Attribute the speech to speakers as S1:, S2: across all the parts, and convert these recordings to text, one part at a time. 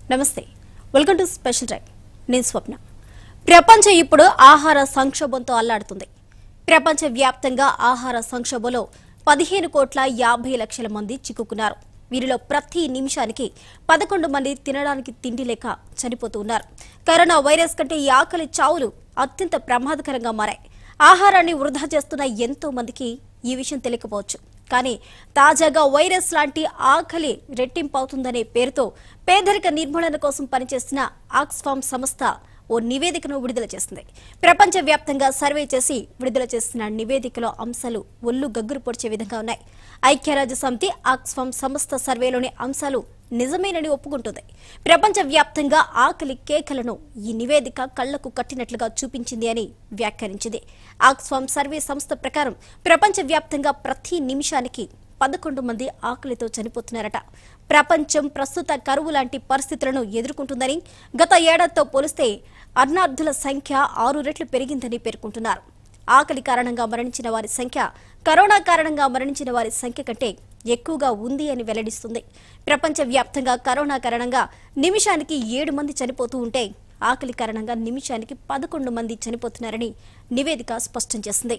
S1: నమస్తే welcome to special time నేను స్వప్న ప్రపంచం ఇప్పుడు ఆహార సంక్షోభంతో అల్లాడుతుంది ప్రపంచ వ్యాప్తంగా ఆహార సంక్షోభంలో పదిహేను కోట్ల యాభై లక్షల మంది చిక్కుకున్నారు వీరిలో ప్రతి నిమిషానికి పదకొండు మంది తినడానికి తిండి లేక చనిపోతూ ఉన్నారు కరోనా వైరస్ కంటే ఈ ఆకలి చావులు అత్యంత ప్రమాదకరంగా మారాయి ఆహారాన్ని వృధా చేస్తున్న ఎంతో మందికి ఈ విషయం తెలియకపోవచ్చు కానీ తాజాగా వైరస్ లాంటి ఆకలి రెట్టింపు అవుతుందనే పేరుతో పేదరిక నిర్మూలన కోసం పనిచేస్తున్న ఆక్స్ఫామ్ సంస్థ ఓ నివేదికను విడుదల చేసింది ప్రపంచవ్యాప్తంగా సర్వే చేసి విడుదల చేసిన నివేదికలో అంశాలు ఒళ్ళు గగ్గురు పొడిచే విధంగా ఉన్నాయి ఐక్యరాజ్య సమితి ఆక్స్ఫామ్ సంస్థ సర్వేలోని అంశాలు నిజమేనని ఒప్పుకుంటుంది ప్రపంచవ్యాప్తంగా ఆకలి కేకలను ఈ నివేదిక కళ్లకు కట్టినట్లుగా చూపించింది అని వ్యాఖ్యానించింది ఆక్స్ఫామ్ సర్వే సంస్థ ప్రకారం ప్రపంచవ్యాప్తంగా ప్రతి నిమిషానికి పదకొండు మంది ఆకలితో చనిపోతున్నారట ప్రపంచం ప్రస్తుత కరువు లాంటి పరిస్థితులను ఎదుర్కొంటుందని గత ఏడాదితో పోలిస్తే అర్నార్థుల సంఖ్య ఆరు రెట్లు పెరిగిందని పేర్కొంటున్నారు ఆకలి కారణంగా మరణించిన వారి సంఖ్య కరోనా కారణంగా మరణించిన వారి సంఖ్య కంటే ఎక్కువగా ఉంది అని వెల్లడిస్తుంది ప్రపంచవ్యాప్తంగా కరోనా కారణంగా నిమిషానికి ఏడు మంది చనిపోతూ ఉంటే ఆకలి కారణంగా నిమిషానికి పదకొండు మంది చనిపోతున్నారని నివేదిక స్పష్టం చేసింది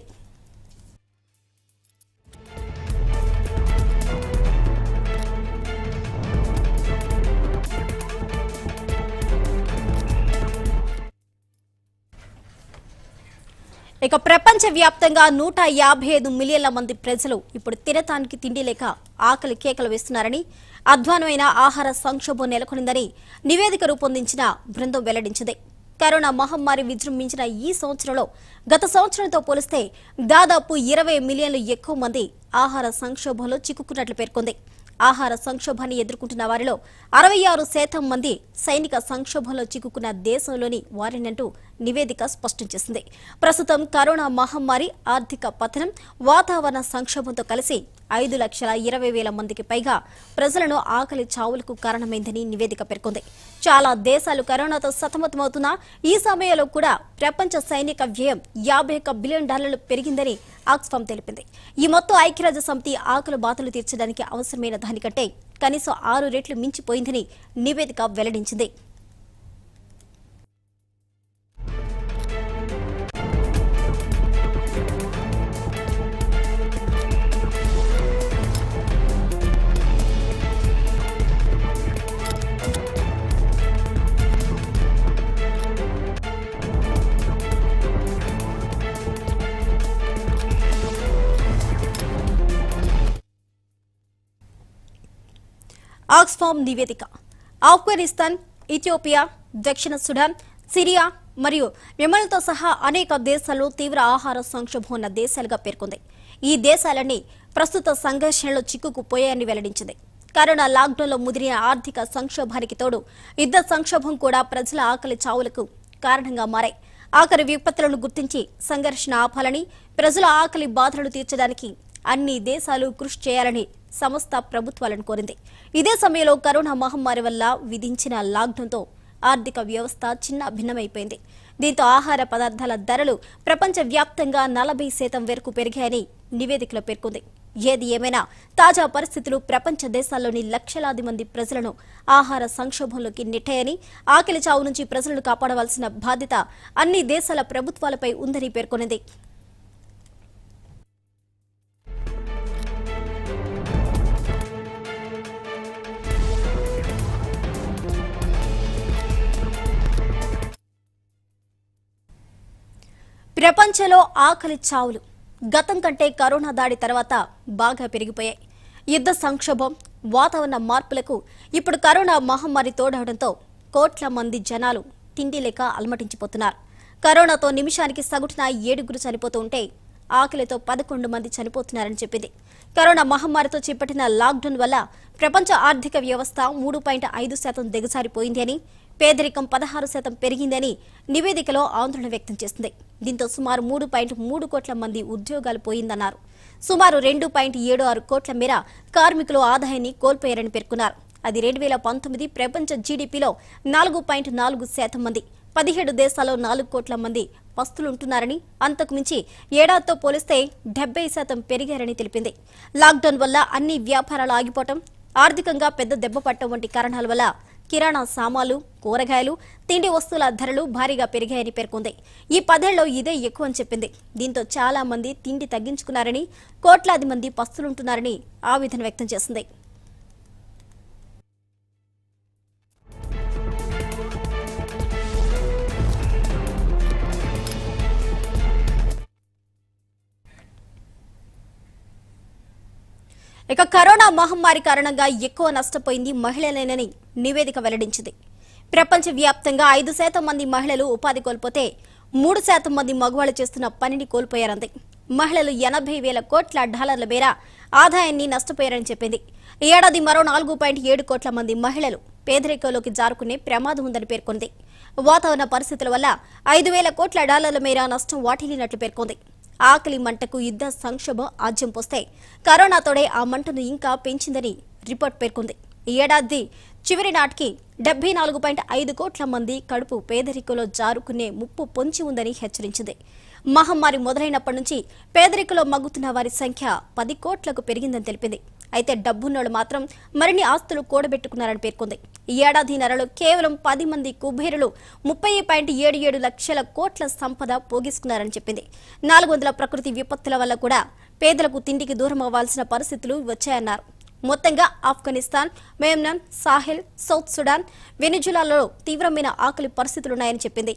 S1: ఇక ప్రపంచ వ్యాప్తంగా నూట యాభై ఐదు మిలియన్ల మంది ప్రజలు ఇప్పుడు తినటానికి తిండి లేక ఆకలి కేకలు వేస్తున్నారని అధ్వానమైన ఆహార సంక్షోభం నెలకొనిందని నివేదిక రూపొందించిన బృందం వెల్లడించింది కరోనా మహమ్మారి విజృంభించిన ఈ సంవత్సరంలో గత సంవత్సరంతో పోలిస్తే దాదాపు ఇరవై మిలియన్లు ఎక్కువ మంది ఆహార సంక్షోభంలో చిక్కుకున్నట్లు పేర్కొంది ఆహార సంక్షోభాన్ని ఎదుర్కొంటున్న వారిలో అరవై ఆరు శాతం మంది సైనిక సంక్షోభంలో చిక్కుకున్న దేశంలోని వారినంటూ నివేదిక స్పష్టం చేసింది ప్రస్తుతం కరోనా మహమ్మారి ఆర్థిక పతనం వాతావరణ సంక్షోభంతో కలిసి ఐదు లక్షల ఇరవై వేల మందికి పైగా ప్రజలను ఆకలి చావులకు కారణమైందని నివేదిక పేర్కొంది చాలా దేశాలు కరోనాతో సతమతమవుతున్నా ఈ సమయంలో కూడా ప్రపంచ సైనిక వ్యయం యాభై ఒక్క బిలియన్ డాలర్లు పెరిగిందని ఆక్స్ఫామ్ తెలిపింది ఈ మొత్తం ఐక్యరాజ్య సమితి ఆకలి బాధలు తీర్చడానికి అవసరమైన దానికంటే కనీసం ఆరు రెట్లు మించిపోయిందని నివేదిక వెల్లడించింది ఆక్స్ఫామ్ నివేదిక ఆఫ్ఘనిస్తాన్ ఇథియోపియా దక్షిణ సుడాన్ సిరియా మరియు యెమెన్లతో సహా అనేక దేశాల్లో తీవ్ర ఆహార సంక్షోభం ఉన్న దేశాలుగా పేర్కొంది ఈ దేశాలన్నీ ప్రస్తుత సంఘర్షణలో చిక్కుకుపోయాయని వెల్లడించింది కరోనా లాక్డౌన్లో ముదిరిన ఆర్థిక సంక్షోభానికి తోడు యుద్ధ సంక్షోభం కూడా ప్రజల ఆకలి చావులకు కారణంగా మారాయి ఆఖరి విపత్తులను గుర్తించి సంఘర్షణ ఆపాలని ప్రజల ఆకలి బాధలను తీర్చడానికి అన్ని దేశాలు కృషి చేయాలని సంస్థ ప్రభుత్వాలను కోరింది ఇదే సమయంలో కరోనా మహమ్మారి వల్ల విధించిన లాక్డౌన్తో ఆర్థిక వ్యవస్థ చిన్న భిన్నమైపోయింది దీంతో ఆహార పదార్థాల ధరలు ప్రపంచ వ్యాప్తంగా నలభై శాతం వరకు పెరిగాయని నివేదికలో పేర్కొంది ఏది ఏమైనా తాజా పరిస్థితులు ప్రపంచ దేశాల్లోని లక్షలాది మంది ప్రజలను ఆహార సంక్షోభంలోకి నెట్టాయని ఆకలి చావు నుంచి ప్రజలను కాపాడవలసిన బాధ్యత అన్ని దేశాల ప్రభుత్వాలపై ఉందని పేర్కొనింది ప్రపంచంలో ఆకలి చావులు గతం కంటే కరోనా దాడి తర్వాత బాగా పెరిగిపోయాయి యుద్ధ సంక్షోభం వాతావరణ మార్పులకు ఇప్పుడు కరోనా మహమ్మారి తోడవడంతో కోట్ల మంది జనాలు తిండి లేక అలమటించిపోతున్నారు కరోనాతో నిమిషానికి సగటున ఏడుగురు చనిపోతూ ఉంటే ఆకలితో పదకొండు మంది చనిపోతున్నారని చెప్పింది కరోనా మహమ్మారితో చేపట్టిన లాక్డౌన్ వల్ల ప్రపంచ ఆర్థిక వ్యవస్థ మూడు పాయింట్ ఐదు శాతం దిగజారిపోయింది అని పేదరికం పదహారు శాతం పెరిగిందని నివేదికలో ఆందోళన వ్యక్తం చేసింది దీంతో సుమారు మూడు పాయింట్ మూడు కోట్ల మంది ఉద్యోగాలు పోయిందన్నారు సుమారు రెండు పాయింట్ ఏడు ఆరు కోట్ల మేర కార్మికులు ఆదాయాన్ని కోల్పోయారని పేర్కొన్నారు అది రెండు వేల పంతొమ్మిది ప్రపంచ జీడీపీలో నాలుగు పాయింట్ నాలుగు శాతం మంది పదిహేడు దేశాల్లో నాలుగు కోట్ల మంది పస్తులుంటున్నారని అంతకు మించి ఏడాదితో పోలిస్తే డెబ్బై శాతం పెరిగారని తెలిపింది లాక్డౌన్ వల్ల అన్ని వ్యాపారాలు ఆగిపోవటం ఆర్థికంగా పెద్ద దెబ్బ పట్టడం వంటి కారణాల వల్ల కిరాణా సామాన్లు కూరగాయలు తిండి వస్తువుల ధరలు భారీగా పెరిగాయని పేర్కొంది ఈ పదేళ్లలో ఇదే ఎక్కువ అని చెప్పింది దీంతో చాలా మంది తిండి తగ్గించుకున్నారని కోట్లాది మంది పస్తులుంటున్నారని ఆవేదన వ్యక్తం చేసింది ఇక కరోనా మహమ్మారి కారణంగా ఎక్కువ నష్టపోయింది మహిళలేనని నివేదిక వెల్లడించింది ప్రపంచ వ్యాప్తంగా ఐదు శాతం మంది మహిళలు ఉపాధి కోల్పోతే మూడు శాతం మంది మగవాళ్లు చేస్తున్న పనిని కోల్పోయారంది మహిళలు ఎనభై వేల కోట్ల డాలర్ల మేర ఆదాయాన్ని నష్టపోయారని చెప్పింది ఈ ఏడాది మరో నాలుగు పాయింట్ ఏడు కోట్ల మంది మహిళలు పేదరికంలోకి జారుకునే ప్రమాదం ఉందని పేర్కొంది వాతావరణ పరిస్థితుల వల్ల ఐదు వేల కోట్ల డాలర్ల మేర నష్టం వాటిల్లినట్లు పేర్కొంది ఆకలి మంటకు యుద్ధ సంక్షోభం ఆజ్యం పోస్తే కరోనాతోడే ఆ మంటను ఇంకా పెంచిందని రిపోర్ట్ పేర్కొంది ఈ ఏడాది చివరి నాటికి డెబ్బై నాలుగు పాయింట్ ఐదు కోట్ల మంది కడుపు పేదరికంలో జారుకునే ముప్పు పొంచి ఉందని హెచ్చరించింది మహమ్మారి మొదలైనప్పటి నుంచి పేదరికంలో మగ్గుతున్న వారి సంఖ్య పది కోట్లకు పెరిగిందని తెలిపింది అయితే డబ్బున్నోళ్ళు మాత్రం మరిన్ని ఆస్తులు కూడబెట్టుకున్నారని పేర్కొంది ఈ ఏడాది నెలలో కేవలం పది మంది కుబేరులు ముప్పై పాయింట్ ఏడు ఏడు లక్షల కోట్ల సంపద పోగేసుకున్నారని చెప్పింది నాలుగు వందల ప్రకృతి విపత్తుల వల్ల కూడా పేదలకు తిండికి దూరం అవ్వాల్సిన పరిస్థితులు వచ్చాయన్నారు మొత్తంగా ఆఫ్ఘనిస్తాన్ మేమ్నన్ సాహెల్ సౌత్ సుడాన్ వెనిజులాలో తీవ్రమైన ఆకలి పరిస్థితులున్నాయని చెప్పింది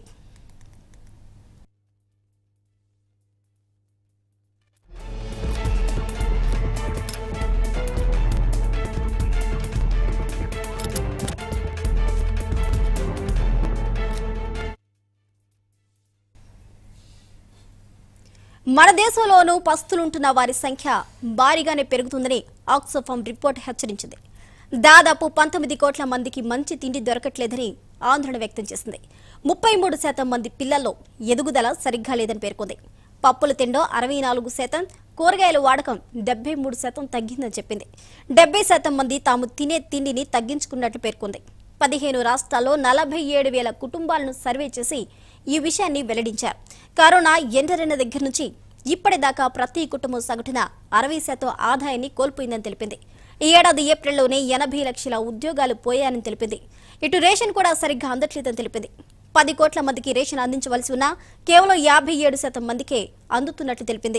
S1: మన దేశంలోనూ పస్తులుంటున్న వారి సంఖ్య భారీగానే పెరుగుతుందని ఆక్స్ఫామ్ రిపోర్ట్ హెచ్చరించింది దాదాపు పంతొమ్మిది కోట్ల మందికి మంచి తిండి దొరకట్లేదని ఆందోళన వ్యక్తం చేసింది ముప్పై మూడు శాతం మంది పిల్లల్లో ఎదుగుదల సరిగ్గా లేదని పేర్కొంది పప్పులు తిండో అరవై నాలుగు శాతం కూరగాయల వాడకం డెబ్బై మూడు శాతం తగ్గిందని చెప్పింది డెబ్బై శాతం మంది తాము తినే తిండిని తగ్గించుకున్నట్లు పేర్కొంది పదిహేను రాష్ట్రాల్లో నలభై ఏడు వేల కుటుంబాలను సర్వే చేసి ఈ విషయాన్ని వెల్లడించారు కరోనా ఎండరైన దగ్గర నుంచి ఇప్పటిదాకా ప్రతి కుటుంబం సగటున అరవై శాతం ఆదాయాన్ని కోల్పోయిందని తెలిపింది ఈ ఏడాది ఏప్రిల్లోనే ఎనభై లక్షల ఉద్యోగాలు పోయాయని తెలిపింది ఇటు రేషన్ కూడా సరిగ్గా అందట్లేదని తెలిపింది పది కోట్ల మందికి రేషన్ అందించవలసి ఉన్నా కేవలం యాభై ఏడు శాతం మందికే అందుతున్నట్లు తెలిపింది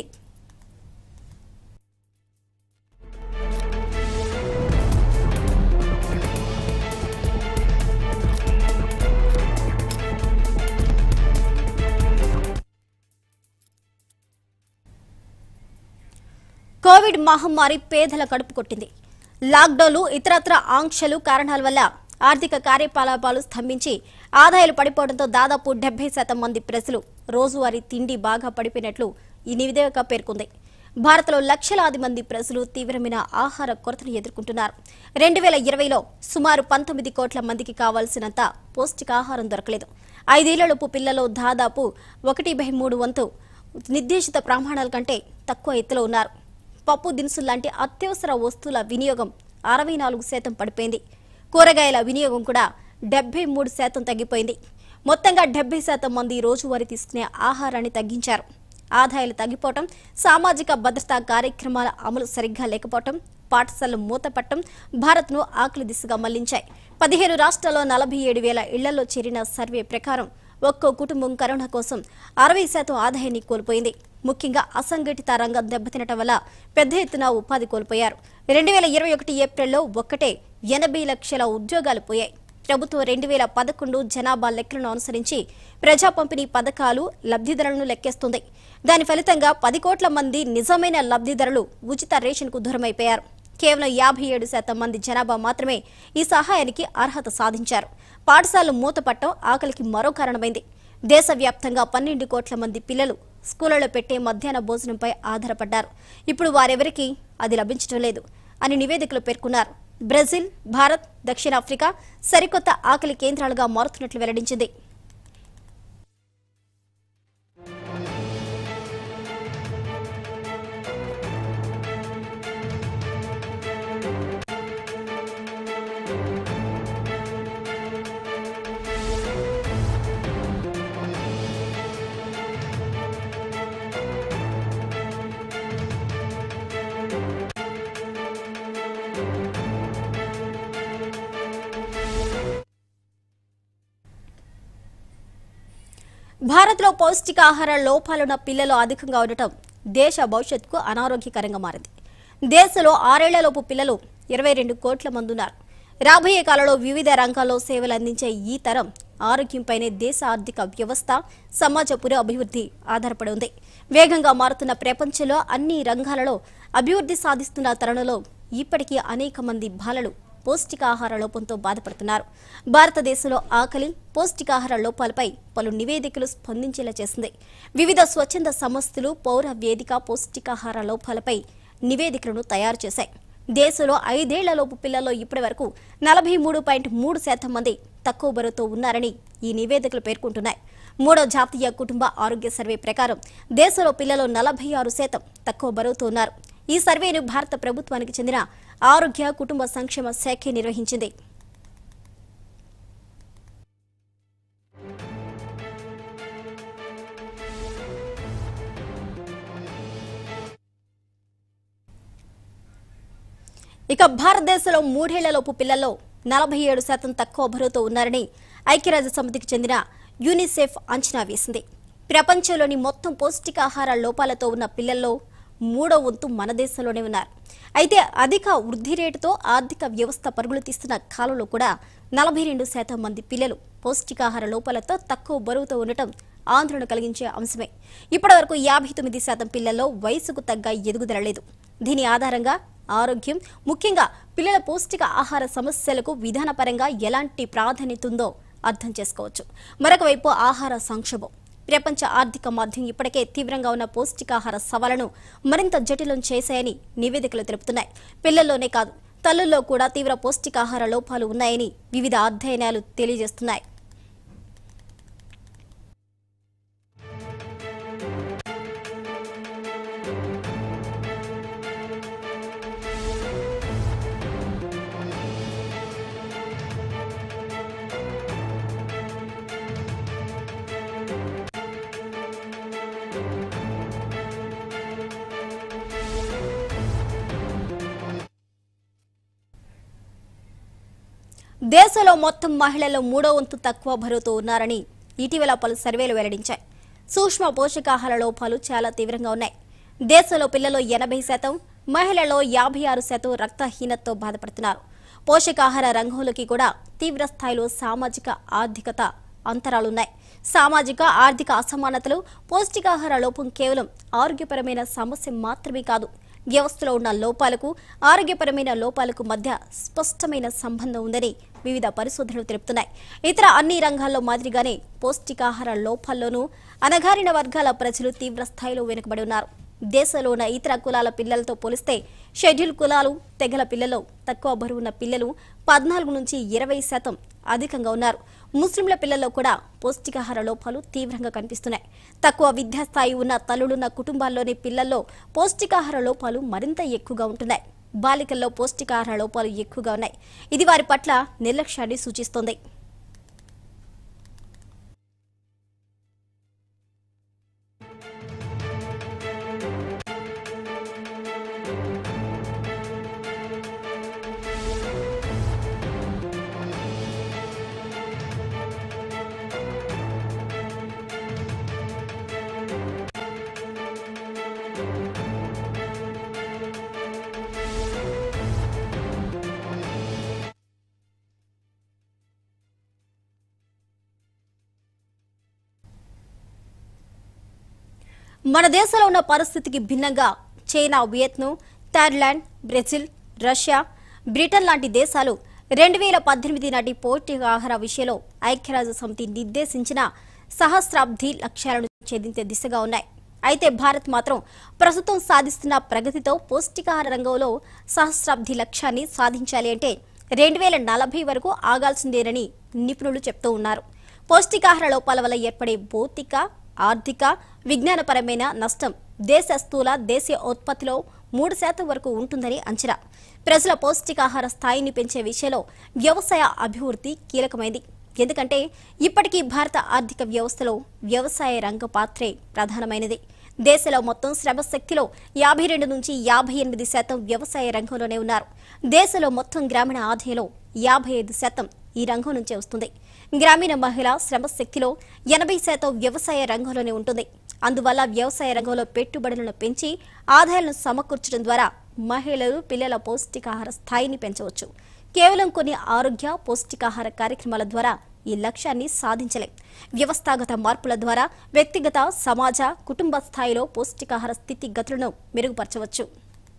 S1: కోవిడ్ మహమ్మారి పేదల కడుపు కొట్టింది లాక్డౌన్లు ఇతరత్ర ఆంక్షలు కారణాల వల్ల ఆర్థిక కార్యకలాపాలు స్తంభించి ఆదాయాలు పడిపోవడంతో దాదాపు డెబ్బై శాతం మంది ప్రజలు రోజువారీ తిండి బాగా పడిపోయినట్లు ఈ నివేదిక పేర్కొంది భారత్లో లక్షలాది మంది ప్రజలు తీవ్రమైన ఆహార కొరతను ఎదుర్కొంటున్నారు రెండు వేల ఇరవైలో సుమారు పంతొమ్మిది కోట్ల మందికి కావాల్సినంత పౌష్టికాహారం దొరకలేదు ఐదేళ్లలోపు పిల్లలు దాదాపు ఒకటి బై మూడు వంతు నిర్దేశిత ప్రమాణాల కంటే తక్కువ ఎత్తులో ఉన్నారు పప్పు దినుసులు లాంటి అత్యవసర వస్తువుల వినియోగం అరవై నాలుగు శాతం పడిపోయింది కూరగాయల వినియోగం కూడా డెబ్బై మూడు శాతం తగ్గిపోయింది మొత్తంగా డెబ్బై శాతం మంది రోజువారీ తీసుకునే ఆహారాన్ని తగ్గించారు ఆదాయాలు తగ్గిపోవటం సామాజిక భద్రతా కార్యక్రమాల అమలు సరిగ్గా లేకపోవటం పాఠశాలలు మూతపట్టం భారత్ను ఆకలి దిశగా మళ్లించాయి పదిహేను రాష్ట్రాల్లో నలభై ఏడు వేల ఇళ్లలో చేరిన సర్వే ప్రకారం ఒక్కో కుటుంబం కరోనా కోసం అరవై శాతం ఆదాయాన్ని కోల్పోయింది ముఖ్యంగా అసంఘటిత రంగం దెబ్బతినటం వల్ల పెద్ద ఎత్తున ఉపాధి కోల్పోయారు రెండు వేల ఇరవై ఒకటి ఏప్రిల్లో ఒక్కటే ఎనభై లక్షల ఉద్యోగాలు పోయాయి ప్రభుత్వం రెండు వేల పదకొండు జనాభా లెక్కలను అనుసరించి ప్రజా పంపిణీ పథకాలు లబ్ధిదారులను లెక్కేస్తుంది దాని ఫలితంగా పది కోట్ల మంది నిజమైన లబ్ధిదారులు ఉచిత రేషన్కు దూరమైపోయారు కేవలం యాభై ఏడు శాతం మంది జనాభా మాత్రమే ఈ సహాయానికి అర్హత సాధించారు పాఠశాలలు మూతపట్టడం ఆకలికి మరో కారణమైంది దేశవ్యాప్తంగా పన్నెండు కోట్ల మంది పిల్లలు స్కూళ్లలో పెట్టే మధ్యాహ్న భోజనంపై ఆధారపడ్డారు ఇప్పుడు వారెవరికీ అది లభించడం లేదు అని నివేదికలు పేర్కొన్నారు బ్రెజిల్ భారత్ దక్షిణాఫ్రికా సరికొత్త ఆకలి కేంద్రాలుగా మారుతున్నట్లు వెల్లడించింది భారత్లో పౌష్టికాహార లోపాలున్న పిల్లలు అధికంగా ఉండటం దేశ భవిష్యత్తుకు అనారోగ్యకరంగా మారింది దేశంలో ఆరేళ్లలోపు పిల్లలు ఇరవై రెండు కోట్ల మంది ఉన్నారు రాబోయే కాలంలో వివిధ రంగాల్లో సేవలు అందించే ఈ తరం ఆరోగ్యంపైనే దేశ ఆర్థిక వ్యవస్థ సమాజ పురోభివృద్ధి ఆధారపడి ఉంది వేగంగా మారుతున్న ప్రపంచంలో అన్ని రంగాలలో అభివృద్ధి సాధిస్తున్న తరుణంలో ఇప్పటికీ అనేక మంది బాలలు పౌష్టికాహార లోపంతో బాధపడుతున్నారు భారతదేశంలో ఆకలి పౌష్టికాహార లోపాలపై పలు నివేదికలు స్పందించేలా చేసింది వివిధ స్వచ్ఛంద సంస్థలు పౌర వేదిక పౌష్టికాహార లోపాలపై నివేదికలను తయారు చేశాయి దేశంలో ఐదేళ్లలోపు పిల్లల్లో ఇప్పటి వరకు నలభై మూడు పాయింట్ మూడు శాతం మంది తక్కువ బరువుతో ఉన్నారని ఈ నివేదికలు పేర్కొంటున్నాయి మూడో జాతీయ కుటుంబ ఆరోగ్య సర్వే ప్రకారం దేశంలో పిల్లలు నలభై ఆరు శాతం తక్కువ బరువుతో ఉన్నారు ఈ సర్వేను భారత ప్రభుత్వానికి చెందిన ఆరోగ్య కుటుంబ సంక్షేమ శాఖ నిర్వహించింది ఇక భారతదేశంలో మూడేళ్లలోపు పిల్లల్లో నలభై ఏడు శాతం తక్కువ బరువుతో ఉన్నారని ఐక్యరాజ్య సమితికి చెందిన యూనిసెఫ్ అంచనా వేసింది ప్రపంచంలోని మొత్తం పౌష్టికాహార లోపాలతో ఉన్న పిల్లల్లో మూడో వంతు మన దేశంలోనే ఉన్నారు అయితే అధిక వృద్ధి రేటుతో ఆర్థిక వ్యవస్థ పరుగులు తీస్తున్న కాలంలో కూడా నలభై రెండు శాతం మంది పిల్లలు పౌష్టికాహార లోపాలతో తక్కువ బరువుతో ఉండటం ఆందోళన కలిగించే అంశమే ఇప్పటివరకు యాభై తొమ్మిది శాతం పిల్లల్లో వయసుకు తగ్గ ఎదుగుదల లేదు దీని ఆధారంగా ఆరోగ్యం ముఖ్యంగా పిల్లల పౌష్టిక ఆహార సమస్యలకు విధానపరంగా ఎలాంటి ప్రాధాన్యత ఉందో అర్థం చేసుకోవచ్చు మరొక వైపు ఆహార సంక్షోభం ప్రపంచ ఆర్థిక మాధ్యం ఇప్పటికే తీవ్రంగా ఉన్న పౌష్టికాహార సవాలను మరింత జటిలం చేశాయని నివేదికలు తెలుపుతున్నాయి పిల్లల్లోనే కాదు తల్లుల్లో కూడా తీవ్ర పౌష్టికాహార లోపాలు ఉన్నాయని వివిధ అధ్యయనాలు తెలియజేస్తున్నాయి దేశంలో మొత్తం మహిళల్లో మూడో వంతు తక్కువ బరువుతో ఉన్నారని ఇటీవల పలు సర్వేలు వెల్లడించాయి సూక్ష్మ పోషకాహార లోపాలు చాలా తీవ్రంగా ఉన్నాయి దేశంలో పిల్లలు ఎనభై శాతం మహిళల్లో యాభై ఆరు శాతం రక్తహీనతతో బాధపడుతున్నారు పోషకాహార రంగంలోకి కూడా తీవ్ర స్థాయిలో సామాజిక ఆర్థికత అంతరాలున్నాయి సామాజిక ఆర్థిక అసమానతలు పౌష్టికాహార లోపం కేవలం ఆరోగ్యపరమైన సమస్య మాత్రమే కాదు వ్యవస్థలో ఉన్న లోపాలకు ఆరోగ్యపరమైన లోపాలకు మధ్య స్పష్టమైన సంబంధం ఉందని వివిధ పరిశోధనలు తెలుపుతున్నాయి ఇతర అన్ని రంగాల్లో మాదిరిగానే పౌష్టికాహార లోపాల్లోనూ అణగారిన వర్గాల ప్రజలు తీవ్ర స్థాయిలో వెనుకబడి ఉన్నారు దేశంలో ఉన్న ఇతర కులాల పిల్లలతో పోలిస్తే షెడ్యూల్ కులాలు తెగల పిల్లలు తక్కువ బరువున్న పిల్లలు పద్నాలుగు నుంచి ఇరవై శాతం అధికంగా ఉన్నారు ముస్లింల పిల్లల్లో కూడా పౌష్టికాహార లోపాలు తీవ్రంగా కనిపిస్తున్నాయి తక్కువ విద్యాస్థాయి ఉన్న తల్లులున్న కుటుంబాల్లోని పిల్లల్లో పౌష్టికాహార లోపాలు మరింత ఎక్కువగా ఉంటున్నాయి బాలికల్లో పౌష్టికాహార లోపాలు ఎక్కువగా ఉన్నాయి ఇది వారి పట్ల నిర్లక్ష్యాన్ని సూచిస్తోంది మన దేశంలో ఉన్న పరిస్థితికి భిన్నంగా China Vietnam Thailand Brazil Russia Britain లాంటి దేశాలు రెండు వేల పద్దెనిమిది నాటి పౌష్టికాహార విషయంలో ఐక్యరాజ్య సమితి నిర్దేశించిన సహస్రాబ్ది లక్ష్యాలను ఛేదించే దిశగా ఉన్నాయి అయితే భారత్ మాత్రం ప్రస్తుతం సాధిస్తున్న ప్రగతితో పౌష్టికాహార రంగంలో సహస్రాబ్ది లక్ష్యాన్ని సాధించాలి అంటే రెండు వేల నలభై వరకు ఆగాల్సిందేనని నిపుణులు చెప్తూ ఉన్నారు పౌష్టికాహార లోపాల వల్ల ఏర్పడే భౌతిక ఆర్థిక విజ్ఞానపరమైన నష్టం దేశ స్థూల దేశీయ ఉత్పత్తిలో మూడు శాతం వరకు ఉంటుందని అంచనా ప్రజల పౌష్టికాహార స్థాయిని పెంచే విషయంలో వ్యవసాయ అభివృద్ధి కీలకమైంది ఎందుకంటే ఇప్పటికీ భారత ఆర్థిక వ్యవస్థలో వ్యవసాయ రంగ పాత్రే ప్రధానమైనది దేశంలో మొత్తం శ్రమ శక్తిలో యాభై రెండు నుంచి యాభై ఎనిమిది శాతం వ్యవసాయ రంగంలోనే ఉన్నారు దేశంలో మొత్తం గ్రామీణ ఆదాయంలో యాభై ఐదు శాతం ఈ రంగం నుంచే వస్తుంది గ్రామీణ మహిళ శ్రమశక్తిలో ఎనభై శాతం వ్యవసాయ రంగంలోనే ఉంటుంది అందువల్ల వ్యవసాయ రంగంలో పెట్టుబడులను పెంచి ఆదాయాలను సమకూర్చడం ద్వారా మహిళలు పిల్లల పౌష్టికాహార స్థాయిని పెంచవచ్చు కేవలం కొన్ని ఆరోగ్య పౌష్టికాహార కార్యక్రమాల ద్వారా ఈ లక్ష్యాన్ని సాధించలేం వ్యవస్థాగత మార్పుల ద్వారా వ్యక్తిగత సమాజ కుటుంబ స్థాయిలో పౌష్టికాహార స్థితిగతులను మెరుగుపరచవచ్చు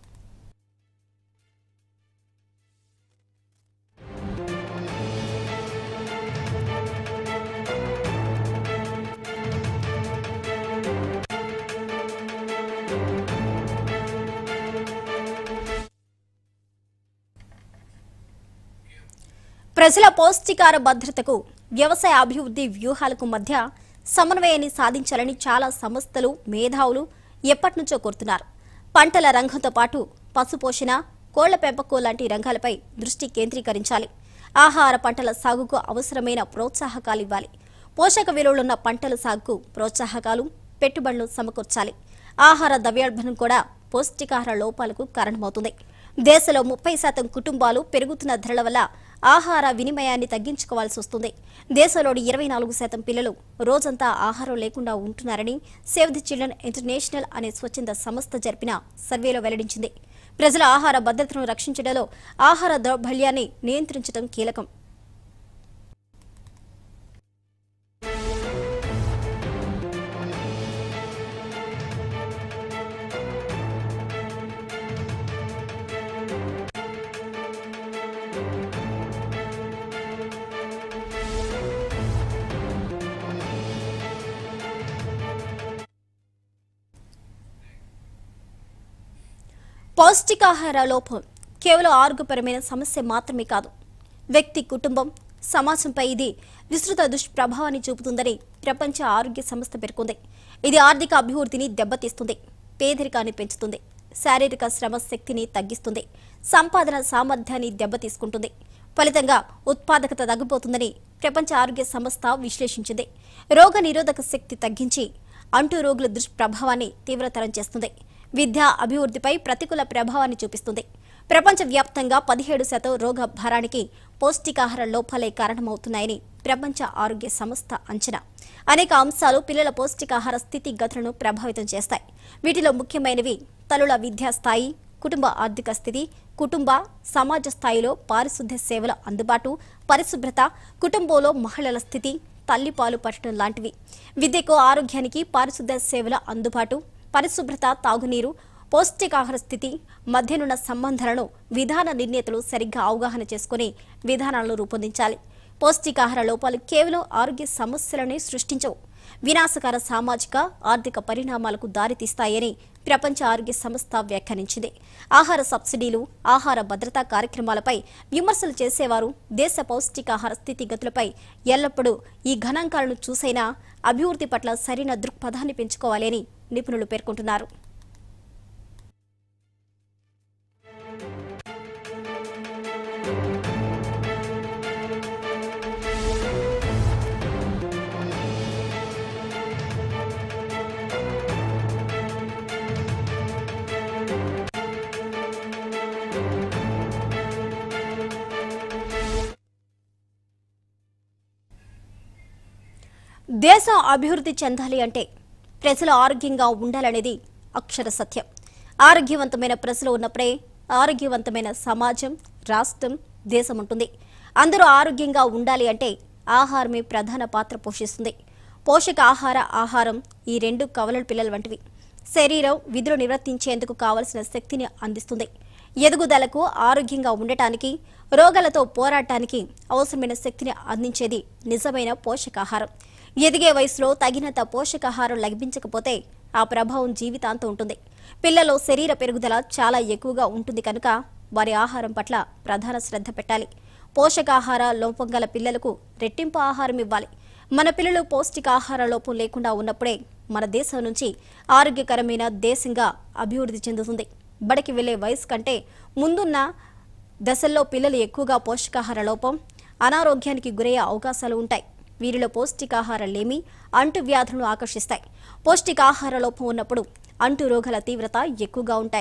S1: ప్రజల పౌష్టికార భద్రతకు వ్యవసాయ అభివృద్ధి వ్యూహాలకు మధ్య సమన్వయాన్ని సాధించాలని చాలా సంస్థలు మేధావులు ఎప్పటినుంచో కోరుతున్నారు పంటల రంగంతో పాటు పశుపోషణ కోళ్ల పెంపకం లాంటి రంగాలపై దృష్టి కేంద్రీకరించాలి ఆహార పంటల సాగుకు అవసరమైన ప్రోత్సాహకాలు ఇవ్వాలి పోషక విలువలున్న పంటల సాగుకు ప్రోత్సాహకాలు పెట్టుబడులు సమకూర్చాలి ఆహార ద్రవ్యోల్బణం కూడా పౌష్టికాహార లోపాలకు కారణమవుతుంది దేశంలో ముప్పై శాతం కుటుంబాలు పెరుగుతున్న ధరల వల్ల ఆహార వినిమయాన్ని తగ్గించుకోవాల్సి వస్తుంది దేశంలోని ఇరవై నాలుగు శాతం పిల్లలు రోజంతా ఆహారం లేకుండా ఉంటున్నారని సేవ్ ది చిల్డ్రన్ ఇంటర్నేషనల్ అనే స్వచ్ఛంద సంస్థ జరిపిన సర్వేలో వెల్లడించింది ప్రజల ఆహార భద్రతను రక్షించడంలో ఆహార దౌర్బల్యాన్ని నియంత్రించడం కీలకం పౌష్టికాహార లోపం కేవలం ఆరోగ్యపరమైన సమస్య మాత్రమే కాదు వ్యక్తి కుటుంబం సమాజంపై ఇది విస్తృత దుష్ప్రభావాన్ని చూపుతుందని ప్రపంచ ఆరోగ్య సంస్థ పేర్కొంది ఇది ఆర్థిక అభివృద్ధిని దెబ్బతీస్తుంది పేదరికాన్ని పెంచుతుంది శారీరక శ్రమ శక్తిని తగ్గిస్తుంది సంపాదన సామర్థ్యాన్ని దెబ్బతీసుకుంటుంది ఫలితంగా ఉత్పాదకత తగ్గిపోతుందని ప్రపంచ ఆరోగ్య సంస్థ విశ్లేషించింది రోగ నిరోధక శక్తి తగ్గించి అంటు రోగుల దుష్ప్రభావాన్ని తీవ్రతరం చేస్తుంది విద్యా అభివృద్ధిపై ప్రతికూల ప్రభావాన్ని చూపిస్తుంది ప్రపంచవ్యాప్తంగా పదిహేడు శాతం రోగ భారానికి పౌష్టికాహార లోపాలే కారణమవుతున్నాయని ప్రపంచ ఆరోగ్య సంస్థ అంచనా అనేక అంశాలు పిల్లల పౌష్టికాహార స్థితిగతులను ప్రభావితం చేస్తాయి వీటిలో ముఖ్యమైనవి తల్లుల విద్యా స్థాయి కుటుంబ ఆర్థిక స్థితి కుటుంబ సమాజ స్థాయిలో పారిశుద్ధ్య సేవల అందుబాటు పరిశుభ్రత కుటుంబంలో మహిళల స్థితి తల్లిపాలు పట్టడం లాంటివి విద్యకు ఆరోగ్యానికి పారిశుద్ధ్య సేవల అందుబాటు పరిశుభ్రత తాగునీరు పౌష్టికాహార స్థితి మధ్యనున్న సంబంధాలను విధాన నిర్ణేతలు సరిగ్గా అవగాహన చేసుకుని విధానాలను రూపొందించాలి పౌష్టికాహార లోపాలు కేవలం ఆరోగ్య సమస్యలనే సృష్టించవు వినాశకర సామాజిక ఆర్థిక పరిణామాలకు దారితీస్తాయని ప్రపంచ ఆరోగ్య సంస్థ వ్యాఖ్యానించింది ఆహార సబ్సిడీలు ఆహార భద్రతా కార్యక్రమాలపై విమర్శలు చేసేవారు దేశ పౌష్టికాహార స్థితిగతులపై ఎల్లప్పుడూ ఈ గణాంకాలను చూసైనా అభివృద్ధి పట్ల సరైన దృక్పథాన్ని పెంచుకోవాలి అని నిపుణులు పేర్కొంటున్నారు దేశం అభివృద్ధి చెందాలి అంటే ప్రజలు ఆరోగ్యంగా ఉండాలనేది అక్షర సత్యం ఆరోగ్యవంతమైన ప్రజలు ఉన్నప్పుడే ఆరోగ్యవంతమైన సమాజం రాష్ట్రం దేశం ఉంటుంది అందరూ ఆరోగ్యంగా ఉండాలి అంటే ఆహారమే ప్రధాన పాత్ర పోషిస్తుంది పోషక ఆహార ఆహారం ఈ రెండు కవలల పిల్లల వంటివి శరీరం విధులు నిర్వర్తించేందుకు కావలసిన శక్తిని అందిస్తుంది ఎదుగుదలకు ఆరోగ్యంగా ఉండటానికి రోగాలతో పోరాటానికి అవసరమైన శక్తిని అందించేది నిజమైన పోషకాహారం ఎదిగే వయసులో తగినంత పోషకాహారం లభించకపోతే ఆ ప్రభావం జీవితాంతం ఉంటుంది పిల్లలు శరీర పెరుగుదల చాలా ఎక్కువగా ఉంటుంది కనుక వారి ఆహారం పట్ల ప్రధాన శ్రద్ధ పెట్టాలి పోషకాహార లోపం గల పిల్లలకు రెట్టింపు ఆహారం ఇవ్వాలి మన పిల్లలు పౌష్టికాహార లోపం లేకుండా ఉన్నప్పుడే మన దేశం నుంచి ఆరోగ్యకరమైన దేశంగా అభివృద్ధి చెందుతుంది బడికి వెళ్లే వయసు కంటే ముందున్న దశల్లో పిల్లలు ఎక్కువగా పోషకాహార లోపం అనారోగ్యానికి గురయ్యే అవకాశాలు ఉంటాయి వీరిలో పౌష్టికాహార లేమి అంటు వ్యాధులను ఆకర్షిస్తాయి పౌష్టికాహార లోపం ఉన్నప్పుడు అంటు రోగాల తీవ్రత ఎక్కువగా ఉంటాయి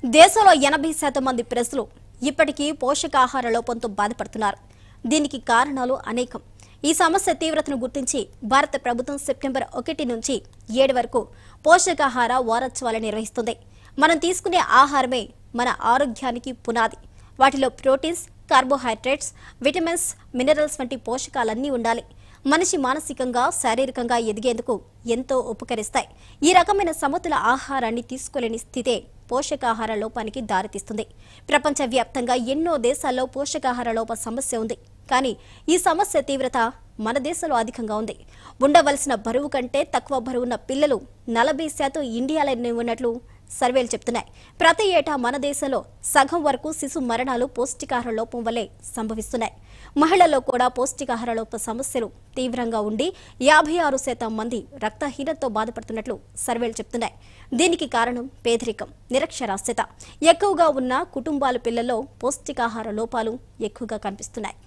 S1: దేశంలో ఎనభై శాతం మంది ప్రజలు ఇప్పటికీ పోషకాహార లోపంతో బాధపడుతున్నారు దీనికి కారణాలు అనేకం ఈ సమస్య తీవ్రతను గుర్తించి భారత ప్రభుత్వం సెప్టెంబర్ ఒకటి నుంచి ఏడు వరకు పోషకాహార వారోత్సవాలు నిర్వహిస్తుంది మనం తీసుకునే ఆహారమే మన ఆరోగ్యానికి పునాది వాటిలో ప్రోటీన్స్ కార్బోహైడ్రేట్స్ విటమిన్స్ మినరల్స్ వంటి పోషకాలన్నీ ఉండాలి మనిషి మానసికంగా శారీరకంగా ఎదిగేందుకు ఎంతో ఉపకరిస్తాయి ఈ రకమైన సమతుల ఆహారాన్ని తీసుకోలేని స్థితే పోషకాహార లోపానికి దారితీస్తుంది ప్రపంచవ్యాప్తంగా ఎన్నో దేశాల్లో పోషకాహార లోప సమస్య ఉంది కానీ ఈ సమస్య తీవ్రత మన దేశంలో అధికంగా ఉంది ఉండవలసిన బరువు కంటే తక్కువ బరువున్న పిల్లలు నలభై శాతం ఇండియాలోనే ఉన్నట్లు సర్వేలు చెప్తున్నాయి ప్రతి ఏటా మన దేశంలో సగం వరకు శిశు మరణాలు పౌష్టికాహార లోపం వల్లే సంభవిస్తున్నాయి మహిళల్లో కూడా పౌష్టికాహార లోప సమస్యలు తీవ్రంగా ఉండి యాభై ఆరు శాతం మంది రక్తహీనతతో బాధపడుతున్నట్లు సర్వేలు చెప్తున్నాయి దీనికి కారణం పేదరికం నిరక్షరాస్యత ఎక్కువగా ఉన్న కుటుంబాల పిల్లల్లో పౌష్టికాహార లోపాలు ఎక్కువగా కనిపిస్తున్నాయి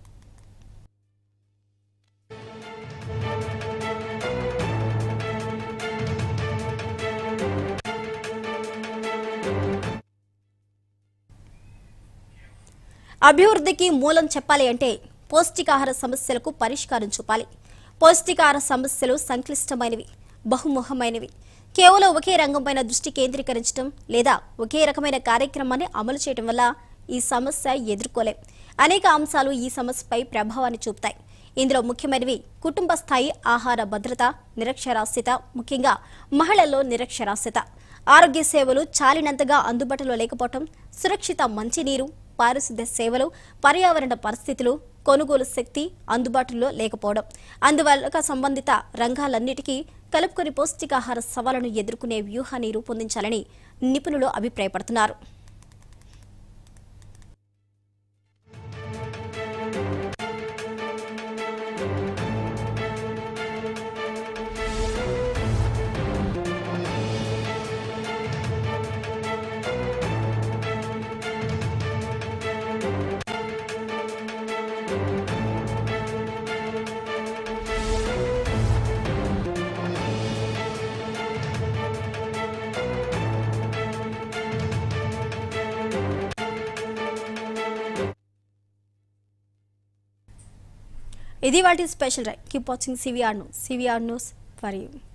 S1: అభివృద్ధికి మూలం చెప్పాలి అంటే పౌష్టికాహార సమస్యలకు పరిష్కారం చూపాలి పౌష్టికాహార సమస్యలు సంక్లిష్టమైనవి బహుముఖమైనవి కేవలం ఒకే రంగంపైన దృష్టి కేంద్రీకరించడం లేదా ఒకే రకమైన కార్యక్రమాన్ని అమలు చేయడం వల్ల ఈ సమస్య ఎదుర్కోలేం అనేక అంశాలు ఈ సమస్యపై ప్రభావాన్ని చూపుతాయి ఇందులో ముఖ్యమైనవి కుటుంబ స్థాయి ఆహార భద్రత నిరక్షరాస్యత ముఖ్యంగా మహిళల్లో నిరక్షరాస్యత ఆరోగ్య సేవలు చాలినంతగా అందుబాటులో లేకపోవటం సురక్షిత మంచినీరు పారిశుద్ధ్య సేవలు పర్యావరణ పరిస్థితులు కొనుగోలు శక్తి అందుబాటులో లేకపోవడం అందువల్ల సంబంధిత రంగాలన్నిటికీ కలుపుకొని పౌష్టికాహార సవాళ్లను ఎదుర్కొనే వ్యూహాన్ని రూపొందించాలని నిపుణులు అభిప్రాయపడుతున్నారు ఇది వాటి special right keep watching CVR news CVR news for you